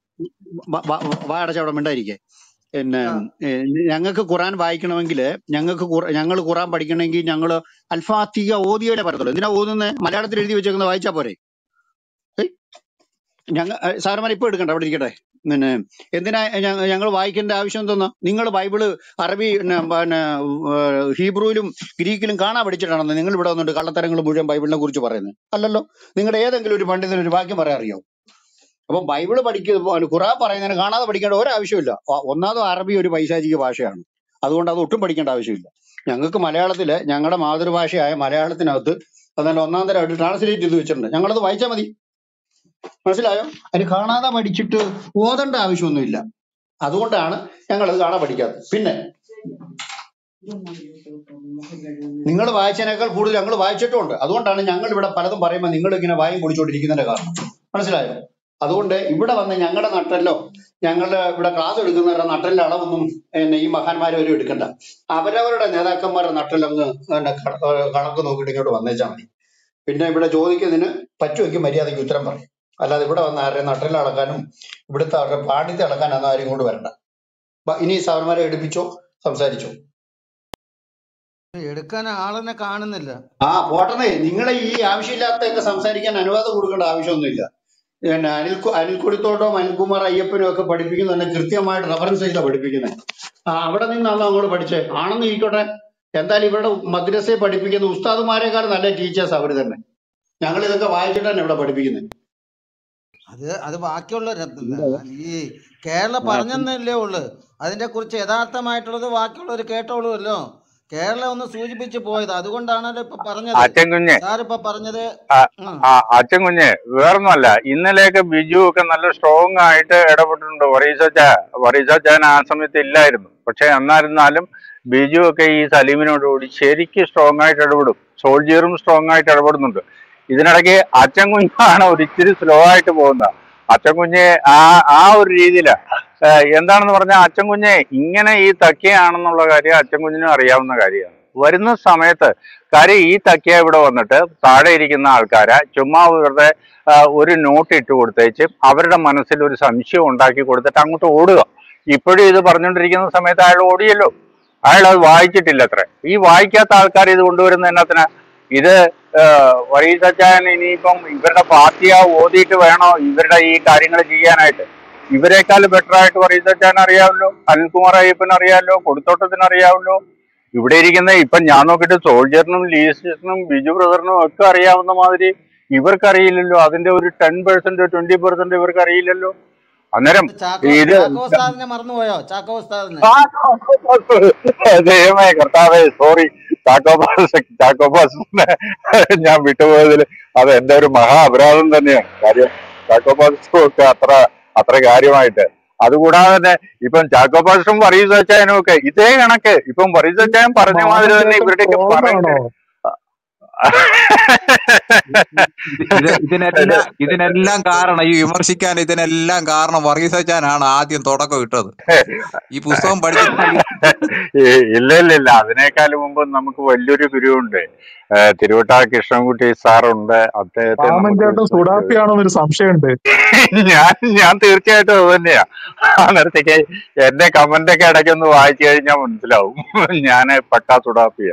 വാടച്ച അവിടെ മിണ്ടായിരിക്കേ പിന്നെ ആ ഞങ്ങൾക്ക് ഖുറാൻ വായിക്കണമെങ്കിൽ ഞങ്ങൾക്ക് ഞങ്ങൾ ഖുറാൻ പഠിക്കണമെങ്കിൽ ഞങ്ങൾ അൽഫാത്തിക ഓതിയുടെ പറ്റത്തുള്ളൂ എന്തിനാ ഓതുന്നത് മലയാളത്തിൽ എഴുതി വെച്ചേക്കുന്നത് വായിച്ചാ പോരെ ഏയ് ഞങ്ങ സാറന്മാർ ഇപ്പൊ എടുക്കണ്ട അവിടെ ഇരിക്കട്ടെ പിന്നെ എന്തിനാ ഞങ്ങൾ വായിക്കേണ്ട ആവശ്യം എന്തെന്നാ നിങ്ങൾ ബൈബിള് അറബി പിന്നെ പിന്നെ, ഏർ, ഹീബ്രുവിലും ഗ്രീക്കിലും കാണാൻ പഠിച്ചിട്ടാണെന്ന് നിങ്ങൾ ഇവിടെ വന്നിട്ട് കള്ളത്തരങ്ങൾ മുഴുവൻ ബൈബിളിനെ കുറിച്ച് പറയുന്നത് അല്ലല്ലോ നിങ്ങളുടെ ഏതെങ്കിലും ഒരു പണ്ഡിതന് ഒരു വാക്യം പറയാൻ അറിയോ അപ്പൊ ബൈബിള് പഠിക്കുക ഖുറാൻ പറയുന്നതിന് കാണാതെ പഠിക്കേണ്ട ഒരു ആവശ്യമില്ല ഒ- ഒന്നാമത് അറബി ഒരു പൈശാചിക ഭാഷയാണ് അതുകൊണ്ട് അത് ഒട്ടും പഠിക്കേണ്ട ആവശ്യമില്ല ഞങ്ങൾക്ക് മലയാളത്തില് ഞങ്ങളുടെ മാതൃഭാഷയായ മലയാളത്തിനകത്ത് അതല്ല ഒന്നാം തരമായിട്ട് ട്രാൻസ്ലേറ്റ് ചെയ്ത് വെച്ചിട്ടുണ്ട് ഞങ്ങളത് വായിച്ചാൽ മതി മനസ്സിലായോ അതിന് കാണാതെ പഠിച്ചിട്ട് ഓതേണ്ട ആവശ്യമൊന്നുമില്ല അതുകൊണ്ടാണ് ഞങ്ങൾ അത് കാണാൻ പഠിക്കാത്തത് പിന്നെ നിങ്ങൾ വായിച്ചതിനേക്കാൾ കൂടുതൽ ഞങ്ങൾ വായിച്ചിട്ടുമുണ്ട് അതുകൊണ്ടാണ് ഞങ്ങൾ ഇവിടെ പലതും പറയുമ്പോൾ നിങ്ങൾ ഇങ്ങനെ വായും പൊടിച്ചോണ്ടിരിക്കുന്നതിന്റെ കാരണം മനസ്സിലായോ അതുകൊണ്ട് ഇവിടെ വന്ന് ഞങ്ങളുടെ നട്ടല്ലോ ഞങ്ങളുടെ ഇവിടെ ക്ലാസ് എടുക്കുന്നവരുടെ നട്ടലിന്റെ അളവൊന്നും പിന്നെ ഈ മഹാന്മാരെ വരും എടുക്കണ്ട അവരവരുടെ നേതാക്കന്മാരുടെ നട്ടലങ്ങ് പിന്നെ ക- ഏർ കണക്ക് നോക്കിയിട്ട് ഇങ്ങോട്ട് വന്നേച്ചാൽ മതി പിന്നെ ഇവിടെ ചോദിക്കുന്നതിന് പറ്റുമെങ്കിൽ മര്യാദയ്ക്ക് ഉത്തരം പറയും അല്ലാതെ ഇവിടെ വന്ന് ആരുടെ നട്ടലിൽ അളക്കാനും ഇവിടുത്തെ അവരുടെ പാണ്ഡിത്യം അളക്കാനൊന്നും ആരും കൊണ്ട് വരണ്ട ബ- ഇനി സാറന്മാരെ എടുപ്പിച്ചോ സംസാരിച്ചോ എടുക്കാൻ ആളെന്നെ കാണുന്നില്ല ആ പോട്ടെന്നേ നിങ്ങളെ ഈ ആവശ്യമില്ലാത്തൊക്കെ സംസാരിക്കാൻ അനുവാദം കൊടുക്കേണ്ട ആവശ്യമൊന്നുമില്ല പിന്നെ അനിൽ കു- അനിൽ കുടിത്തോട്ടവും അനിൽകുമാർ അയ്യപ്പനും ഒക്കെ പഠിപ്പിക്കുന്നത് തന്നെ കൃത്യമായിട്ട് റെഫറൻസ് ചെയ്താണ് പഠിപ്പിക്കുന്നത് ആ അവിടെ നിന്നാണോ അങ്ങോട്ട് പഠിച്ചേ ആണെന്ന് ഇരിക്കട്ടെ എന്തായാലും ഇവരുടെ മദ്രസയെ പഠിപ്പിക്കുന്ന ഉസ്താദുമാരെക്കാൾ നല്ല ടീച്ചേഴ്സ് അവർ തന്നെ ഞങ്ങൾ ഇതൊക്കെ വായിച്ചിട്ടാണ് ഇവിടെ പഠിപ്പിക്കുന്നത് അത് അത് ബാക്കിയുള്ള ഈ കേരള പറഞ്ഞെന്നല്ലേ ഉള്ളു അതിനെ കുറിച്ച് യഥാർത്ഥമായിട്ടുള്ളത് ബാക്കിയുള്ളവർ കേട്ടോളൂല്ലോ കേരളം ഒന്ന് സൂചിപ്പിച്ച് പോയത് അതുകൊണ്ടാണല്ലോ ഇപ്പൊ പറഞ്ഞത് അച്ഛൻ കുഞ്ഞ് സാറിപ്പോ പറഞ്ഞത് ആ, ഉം. ആ അച്ഛൻ കുഞ്ഞ് വേറൊന്നുമല്ല ഇന്നലെയൊക്കെ ബിജു ഒക്കെ നല്ല സ്ട്രോങ് ആയിട്ട് ഇടപെട്ടിട്ടുണ്ട് വറീസച്ച വറീസച്ചാൻ ആ സമയത്ത് ഇല്ലായിരുന്നു പക്ഷെ എന്നായിരുന്നാലും ബിജു ഒക്കെ ഈ സലീമിനോട് കൂടി ശരിക്കും സ്ട്രോങ് ആയിട്ട് ഇടപെടും സോൾജിയറും സ്ട്രോങ് ആയിട്ട് ഇടപെടുന്നുണ്ട് ഇതിനിടയ്ക്ക് അച്ഛൻ കുഞ്ഞാണ് ഒരു ഇച്ചിരി സ്ലോ ആയിട്ട് പോകുന്നത് അച്ഛൻ കുഞ്ഞ് ആ ആ ഒരു രീതിയിലാ ഏഹ് എന്താണെന്ന് പറഞ്ഞാൽ അച്ഛൻ കുഞ്ഞ് ഇങ്ങനെ ഈ തക്കിയാണെന്നുള്ള കാര്യം അച്ഛൻ കുഞ്ഞിനും അറിയാവുന്ന കാര്യമാണ് വരുന്ന സമയത്ത് കാര്യം ഈ തക്കിയ ഇവിടെ വന്നിട്ട് താഴെ ഇരിക്കുന്ന ആൾക്കാരെ ചുമ്മാ വെറുതെ ആ, ഒരു നോട്ട് ഇട്ട് കൊടുത്തേച്ച് അവരുടെ മനസ്സിൽ ഒരു സംശയം ഉണ്ടാക്കി കൊടുത്തിട്ട് അങ്ങോട്ട് ഓടുക ഇപ്പോഴും ഇത് പറഞ്ഞുകൊണ്ടിരിക്കുന്ന സമയത്ത് അയാൾ ഓടിയല്ലോ അയാൾ അത് വായിച്ചിട്ടില്ല അത്ര ഈ വായിക്കാത്ത ആൾക്കാർ ഇത് കൊണ്ടുവരുന്ന എന്നതിനാ ഇത് വറീസച്ചാൻ ഇനിയിപ്പം ഇവരുടെ പാർട്ടിയാ ഓതിയിട്ട് വേണോ ഇവരുടെ ഈ കാര്യങ്ങൾ ചെയ്യാനായിട്ട് ഇവരെക്കാൾ ബെറ്റർ ആയിട്ട് വറീസച്ചാൻ അറിയാമല്ലോ അനിൽകുമാർ അയ്യപ്പൻ അറിയാമല്ലോ കൊടുത്തോട്ടത്തിന് അറിയാമല്ലോ ഇവിടെ ഇരിക്കുന്ന ഇപ്പൊ ഞാൻ നോക്കിയിട്ട് സോൾജറിനും ലീസിനും ബിജു ബ്രദറിനും ഒക്കെ അറിയാവുന്ന മാതിരി ഇവർക്ക് അറിയില്ലല്ലോ അതിന്റെ ഒരു ടെൻ പെർസെന്റ് ട്വന്റി പെർസെന്റ് ഇവർക്ക് അറിയില്ലല്ലോ അന്നേരം ചാക്കോ ഇത് ചാക്കോ ഉസ്താദിനെ മറന്നുപോയോ ചാക്കോ ഉസ്താദിനെ ആ ദൈവമേ കർത്താവേ സോറി ചാക്കോബാസ് ചാക്കോബാസിനെ ഞാൻ വിട്ടുപോയതിൽ അത് എന്റെ ഒരു മഹാ അപരാധം തന്നെയാണ് കാര്യം ചാക്കോബാസും ഒക്കെ അത്ര അത്ര കാര്യമായിട്ട് അതുകൂടാതെ തന്നെ ഇപ്പം ചാക്കോബാസും വറീസ് അച്ചായനും ഒക്കെ ഇതേ കണക്ക് ഇപ്പം വറീസ് അച്ചായൻ പറഞ്ഞ മാതിരി തന്നെ മാമച്ചേട്ടൻ ഇവരുടെയൊക്കെ സ്ട്രോങ് പറയുന്നത് ആണോ ഇത് ഇതിനെല്ലാം ഇതിനെല്ലാം കാരണം ഈ വിമർശിക്കാൻ ഇതിനെല്ലാം കാരണം വർഗീസച്ചാനാണ് ആദ്യം തുടക്കം ഇട്ടത് ഈ പുസ്തകം പഠിച്ചിട്ട് ഏ- ഇല്ല ഇല്ല ഇല്ല അതിനേക്കാൾ മുമ്പ് നമുക്ക് വലിയൊരു ഗുരുവുണ്ട് ഏഹ് തിരുവട്ടാ കൃഷ്ണൻകുട്ടി സാറുണ്ട് അദ്ദേഹത്തെ നമുക്ക് മാമൻചേട്ടൻ സുഡാപ്പിയാണോ എന്നൊരു സംശയമുണ്ട് ഞാൻ ഞാൻ തീർച്ചയായിട്ടും അത് തന്നെയാ അന്നേരത്തേക്ക് എന്റെ കമന്റ് ഒക്കെ ഇടയ്ക്കൊന്ന് വായിച്ചു കഴിഞ്ഞാൽ മനസ്സിലാവും ഞാൻ പക്കാ സുഡാപ്പിയാ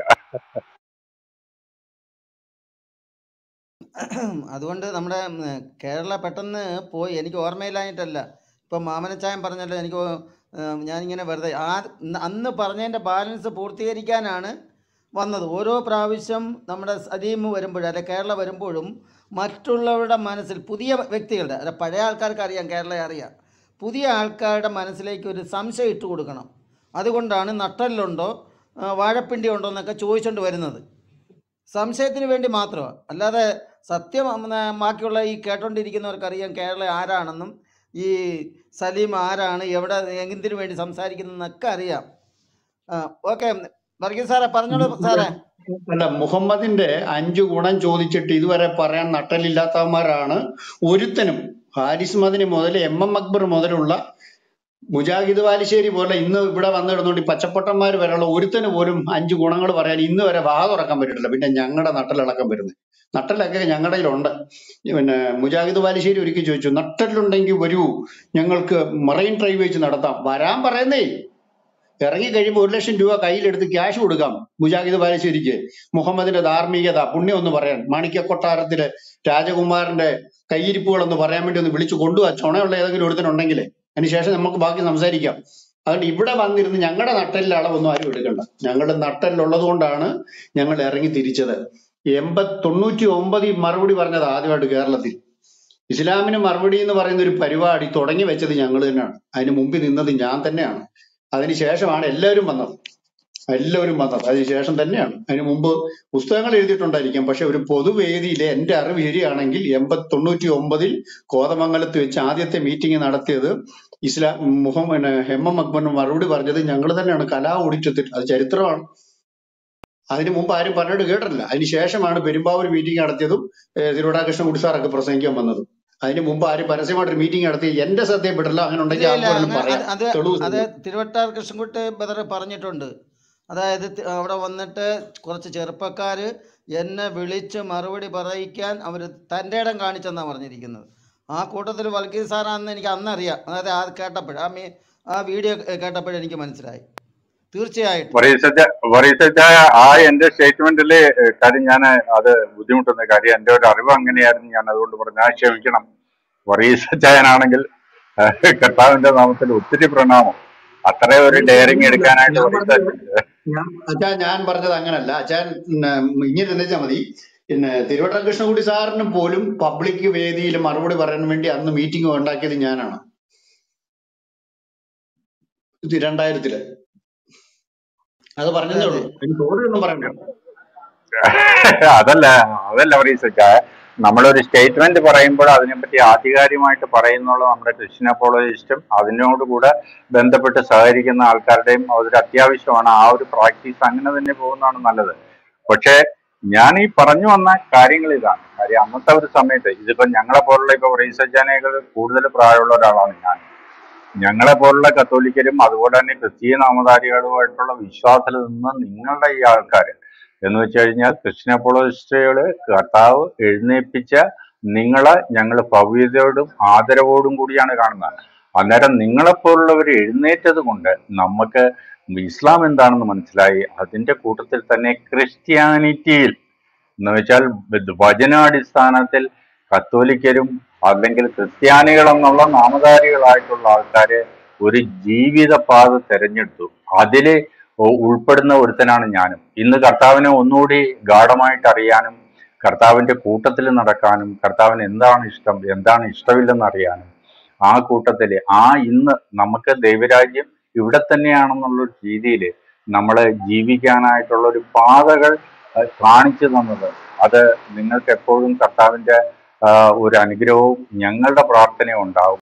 അതുകൊണ്ട് നമ്മുടെ ഉം, കേരള പെട്ടെന്ന് പോയി എനിക്ക് ഓർമ്മയില്ലാഞ്ഞിട്ടല്ല ഇപ്പം മാമനച്ചായൻ പറഞ്ഞല്ലോ എനിക്ക് ഓ- ഉം, ഞാനിങ്ങനെ വെറുതെ ആ ഇന്ന് അന്ന് പറഞ്ഞതിൻ്റെ ബാലൻസ് പൂർത്തീകരിക്കാനാണ് വന്നത് ഓരോ പ്രാവശ്യം നമ്മുടെ സലീം വരുമ്പോഴും അല്ലെ കേരള വരുമ്പോഴും മറ്റുള്ളവരുടെ മനസ്സിൽ പുതിയ വ്യക്തികളുടെ അല്ല പഴയ ആൾക്കാർക്ക് അറിയാം കേരളയെ അറിയാം പുതിയ ആൾക്കാരുടെ മനസ്സിലേക്ക് ഒരു സംശയം ഇട്ട് കൊടുക്കണം അതുകൊണ്ടാണ് നട്ടലുണ്ടോ ആ, വാഴപ്പിണ്ടി ഉണ്ടോ എന്നൊക്കെ ചോദിച്ചുകൊണ്ട് വരുന്നത് സംശയത്തിന് വേണ്ടി മാത്രമാണ് അല്ലാതെ സത്യം ഉം, ആ, ബാക്കിയുള്ള ഈ കേട്ടോണ്ടിരിക്കുന്നവർക്കറിയാം കേരള ആരാണെന്നും ഈ സലീം ആരാണ് എവിടെ എന്തിനു വേണ്ടി സംസാരിക്കുന്നതെന്നൊക്കെ അറിയാം ഓക്കെ വർഗീസ് സാറേ പറഞ്ഞോളൂ സാറേ അല്ല മുഹമ്മദിന്റെ അഞ്ചു ഗുണം ചോദിച്ചിട്ട് ഇതുവരെ പറയാൻ നട്ടലില്ലാത്തവന്മാരാണ് ഒരുത്തനും ഹാരിസ് മദിനി മുതൽ എം എം അക്ബർ മുതലുള്ള മുജാഹിദ് വാലിശ്ശേരി പോലെ ഇന്ന് ഇവിടെ വന്നിടുന്നോണ്ട് ഈ പച്ചപ്പൊട്ടന്മാർ വരെയുള്ള ഒരുത്തന് പോലും അഞ്ചു ഗുണങ്ങൾ പറയാൻ ഇന്ന് വരെ വാ തുറക്കാൻ പറ്റില്ല പിന്നെ ഞങ്ങളുടെ നട്ടലിളക്കം വരുന്നത് നട്ടലൊക്കെ ഞങ്ങളുടെ കയ്യിലുണ്ട് പിന്നെ മുജാഹിദ് വാലിശ്ശേരി ഒരിക്കൽ ചോദിച്ചു നട്ടലുണ്ടെങ്കിൽ വരൂ ഞങ്ങൾക്ക് മറൈൻ ഡ്രൈവ് വെച്ച് നടത്താം വരാൻ പറയുന്നേ ഇറങ്ങി കഴിയുമ്പോൾ ഒരു ലക്ഷം രൂപ കയ്യിലെടുത്ത് ക്യാഷ് കൊടുക്കാം മുജാഹിദ് ബാലശ്ശേരിക്ക് മുഹമ്മദിന്റെ ധാർമ്മികത പുണ്യം ഒന്ന് പറയാൻ മാണിക്യ കൊട്ടാരത്തിലെ രാജകുമാരന്റെ കയ്യിരിപ്പുകൾ ഒന്ന് പറയാൻ വേണ്ടി ഒന്ന് വിളിച്ചു കൊണ്ടുപോവാ ചുണയുള്ള ഏതെങ്കിലും ഒരുത്തനുണ്ടെങ്കിലേ അതിനുശേഷം നമുക്ക് ബാക്കി സംസാരിക്കാം അതുകൊണ്ട് ഇവിടെ വന്നിരുന്ന് ഞങ്ങളുടെ നട്ടലിലെ അളവൊന്നും ആരും എടുക്കണ്ട ഞങ്ങളുടെ നട്ടലിലുള്ളത് കൊണ്ടാണ് ഞങ്ങൾ ഇറങ്ങി തിരിച്ചത് എൺപത് തൊണ്ണൂറ്റി ഒമ്പതിൽ മറുപടി പറഞ്ഞത് ആദ്യമായിട്ട് കേരളത്തിൽ ഇസ്ലാമിന് മറുപടി എന്ന് പറയുന്ന ഒരു പരിപാടി തുടങ്ങി വെച്ചത് ഞങ്ങൾ തന്നെയാണ് അതിന് മുമ്പിൽ നിന്നത് ഞാൻ തന്നെയാണ് അതിനുശേഷമാണ് എല്ലാവരും വന്നത് എല്ലാവരും വന്നത് അതിനുശേഷം തന്നെയാണ് അതിന് മുമ്പ് പുസ്തകങ്ങൾ എഴുതിയിട്ടുണ്ടായിരിക്കാം പക്ഷെ ഒരു പൊതുവേദിയിൽ എന്റെ അറിവ് ശരിയാണെങ്കിൽ എൺപത് തൊണ്ണൂറ്റി ഒമ്പതിൽ കോതമംഗലത്ത് വെച്ച് ആദ്യത്തെ മീറ്റിംഗ് നടത്തിയത് ഇസ്ലാം മുഹമ്മ പിന്നെ എം എം അക്ബറിന് മറുപടി പറഞ്ഞത് ഞങ്ങൾ തന്നെയാണ് കലാ ഓഡിറ്റത്തിൽ അത് ചരിത്രമാണ് അതിന് മുമ്പ് ആരും പറഞ്ഞിട്ട് കേട്ടിട്ടില്ല അതിന് ശേഷമാണ് പെരുമ്പാവൂർ മീറ്റിംഗ് നടത്തിയതും ഏഹ് തിരുവിടാകൃഷ്ണൻ കുടിസാറൊക്കെ പ്രസംഗിക്കാൻ വന്നതും അതിന് മുമ്പ് ആരും പരസ്യമായിട്ടൊരു മീറ്റിംഗ് നടത്തി എന്റെ ശ്രദ്ധയിൽപ്പെട്ടില്ല അങ്ങനെ ഇല്ല ഉണ്ടെങ്കിൽ ഇല്ല ആർക്കും അങ്ങ- പറയാം അത് അത് തെളിവ് അത് സഹിതം. തിരുവട്ടാർ കൃഷ്ണൻകുട്ടി ബദർ പറഞ്ഞിട്ടുണ്ട് അതായത് തി- അവിടെ വന്നിട്ട് കുറച്ച് ചെറുപ്പക്കാർ എന്നെ വിളിച്ച് മറുപടി പറയിക്കാൻ അവർ തൻ്റെ ഇടം കാണിച്ചെന്നാണ് പറഞ്ഞിരിക്കുന്നത് ആ കൂട്ടത്തിൽ വൽക്കീർ സാറാണെന്ന് എനിക്ക് അന്നറിയാം അതായത് ആ കേട്ടപ്പോഴ് ആ മീ ആ വീഡിയോ കേട്ടപ്പോഴേ എനിക്ക് മനസ്സിലായി തീർച്ചയായിട്ടും വറീസച്ച വറീസച്ച ആ എന്റെ സ്റ്റേറ്റ്മെന്റില് കാര്യം ഞാൻ അത് ബുദ്ധിമുട്ടുന്ന കാര്യം എന്റെ ഒരു അറിവ് അങ്ങനെയായിരുന്നു ഞാൻ അതുകൊണ്ട് പറഞ്ഞു ആ ക്ഷമിക്കണം വറീസച്ചായനാണെങ്കിൽ കർത്താവിന്റെ നാമത്തിൽ ഒത്തിരി പ്രണാമം അത്ര ഒരു ഡെയറിങ് എടുക്കാനായിട്ട് ഞാൻ വറീസ പറഞ്ഞത് ഞാൻ അച്ഛാ ഞാൻ പറഞ്ഞത് അങ്ങനല്ല അച്ഛാൻ പിന്നെ ഇങ്ങനെ ചിന്തിച്ചാൽ മതി പിന്നെ തിരുവട്ടം കൃഷ്ണൻകുട്ടി സാറിന് പോലും പബ്ലിക് വേദിയിൽ മറുപടി പറയാൻ വേണ്ടി അന്ന് മീറ്റിംഗ് ഉണ്ടാക്കിയത് ഞാനാണ് ഇത് രണ്ടായിരത്തില് അത് പറഞ്ഞതേ അതെ ഉള്ളൂ എനിക്ക് ഓരോന്നും പറയണ്ട അതല്ല അതല്ല വറീസച്ച നമ്മളൊരു സ്റ്റേറ്റ്മെന്റ് പറയുമ്പോൾ അതിനെപ്പറ്റി ആധികാരികമായിട്ട് പറയുന്നുള്ള നമ്മുടെ ക്രിസ്ത്യൻ അപ്പോളജിസ്റ്റും അതിനോട് കൂടെ ബന്ധപ്പെട്ട് സഹകരിക്കുന്ന ആൾക്കാരുടെയും അതൊരു അത്യാവശ്യമാണ് ആ ഒരു പ്രാക്ടീസ് അങ്ങനെ തന്നെ പോകുന്നതാണ് നല്ലത് പക്ഷേ ഞാൻ ഈ പറഞ്ഞു വന്ന കാര്യങ്ങൾ ഇതാണ് കാര്യം അന്നത്തെ ഒരു സമയത്ത് ഇതിപ്പോ ഞങ്ങളെ പോലുള്ള ഇപ്പൊ റീസർച്ചാനേക്കാൾ കൂടുതൽ പ്രായമുള്ള ഒരാളാണ് ഞാൻ ഞങ്ങളെ പോലുള്ള കത്തോലിക്കരും അതുപോലെ തന്നെ ക്രിസ്തീയ നാമധാരികളുമായിട്ടുള്ള വിശ്വാസത്തിൽ നിന്ന് നിങ്ങളുടെ ഈ ആൾക്കാർ എന്ന് വെച്ച് കഴിഞ്ഞാൽ ക്രിസ്ത്യൻ അപ്പോളജിസ്റ്റുകള് കർത്താവ് എഴുന്നേൽപ്പിച്ച നിങ്ങളെ ഞങ്ങൾ ഭവ്യതയോടും ആദരവോടും കൂടിയാണ് കാണുന്നത് അന്നേരം നിങ്ങളെപ്പോലുള്ളവർ എഴുന്നേറ്റത് കൊണ്ട് നമുക്ക് ഇസ്ലാം എന്താണെന്ന് മനസ്സിലായി അതിന്റെ കൂട്ടത്തിൽ തന്നെ ക്രിസ്ത്യാനിറ്റിയിൽ എന്ന് വെച്ചാൽ വ- വചനാടിസ്ഥാനത്തിൽ കത്തോലിക്കരും അല്ലെങ്കിൽ ക്രിസ്ത്യാനികൾ എന്നുള്ള നാമധാരികളായിട്ടുള്ള ആൾക്കാര് ഒരു ജീവിത പാത തെരഞ്ഞെടുത്തു അതില് ഉ- ഉൾപ്പെടുന്ന ഒരുത്തനാണ് ഞാനും ഇന്ന് കർത്താവിനെ ഒന്നുകൂടി ഗാഠമായിട്ട് അറിയാനും കർത്താവിന്റെ കൂട്ടത്തിൽ നടക്കാനും കർത്താവിന് എന്താണ് ഇഷ്ടം എന്താണ് ഇഷ്ടമില്ലെന്ന് അറിയാനും ആ കൂട്ടത്തില് ആ ഇന്ന് നമുക്ക് ദൈവരാജ്യം ഇവിടെ തന്നെയാണെന്നുള്ള ഒരു രീതിയിൽ നമ്മളെ ജീവിക്കാനായിട്ടുള്ള ഒരു പാതകൾ അഹ് കാണിച്ചു തന്നത് അത് നിങ്ങൾക്ക് എപ്പോഴും കർത്താവിന്റെ ആ, ഒരു അനുഗ്രഹവും ഞങ്ങളുടെ പ്രാർത്ഥനയും ഉണ്ടാവും